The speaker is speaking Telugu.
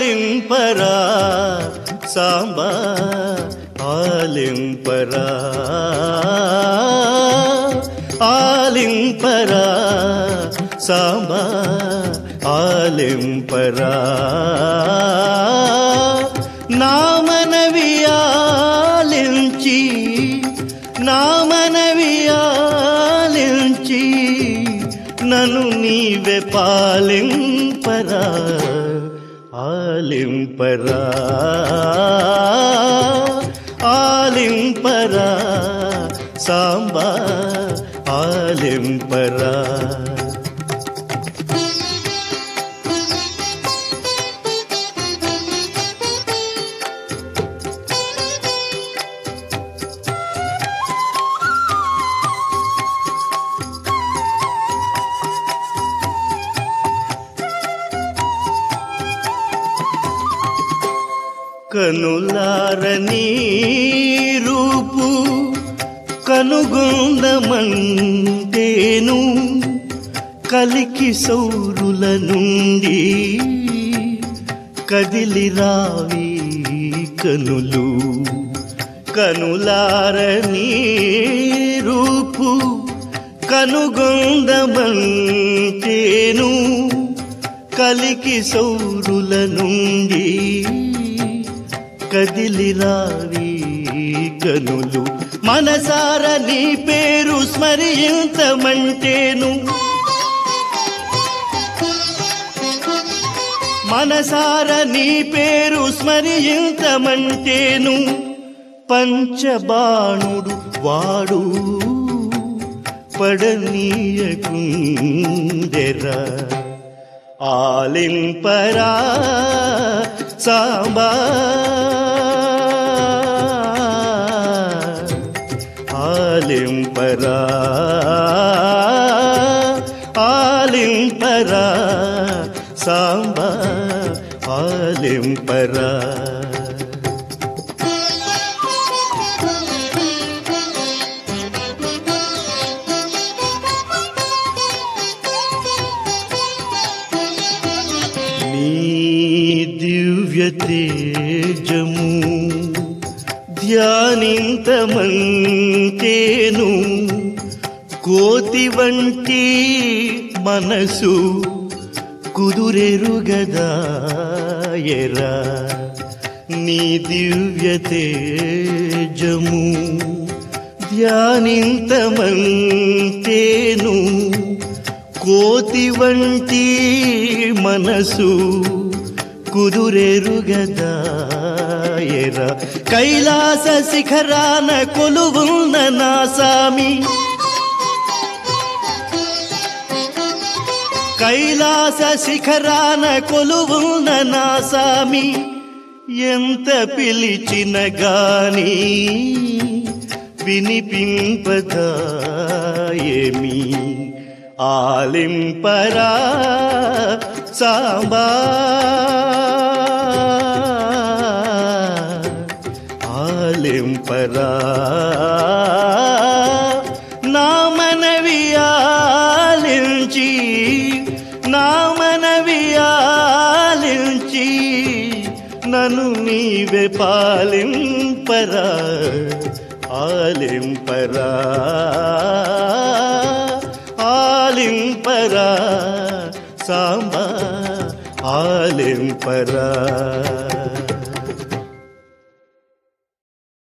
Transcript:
ఆలింపరా సాంబా ఆలింపరా ఆలింపరా సాంబా ఆలింపరా నా మనవి ఆలించి నా మనవి ఆలించి నన్ను నీవే పాలింపరా ఆలింపరా ఆలింపరా సాంబా ఆలింపరా కనులారని రూపు కనుగొందమంటేను కలికి సౌరుల నుండి కదిలి రావి కనులు కనులారని రూపు కనుగొందమంటేను కలికి సౌరుల నుండి కదిలి రావి కనులు మనసార నీ పేరు స్మరించమంటేను మనసార నీ పేరు స్మరించమంటేను పంచబాణుడు వాడు పడనీయకుందెరా ఆలింపరా సాంబా ఆలింపరా ఆలింపరా సాంబా ఆలింపరా నీ దివ్య తేజము ధ్యానింతమంటేను కోతి వంటి మనసు కుదురెరుగదాయరా నీ దివ్య తేజము ధ్యానింతమంటేను కోతి వంటి మనసు కుదురెరుగదాయరా కైలాస శిఖరాన కొలువున్న నా సామి కైలాస శిఖరాన కొలువున్న నా సామి ఎంత పిలిచిన గాని వినిపింపదాయేమి ఆలింపరా సాంబా ఆలింపరా నా మనవి ఆలించి నా మనవి ఆలించి నన్ను నీవే పాలింపరా ఆలింపరా ఆలింపరా సాంబా ఆలింపరా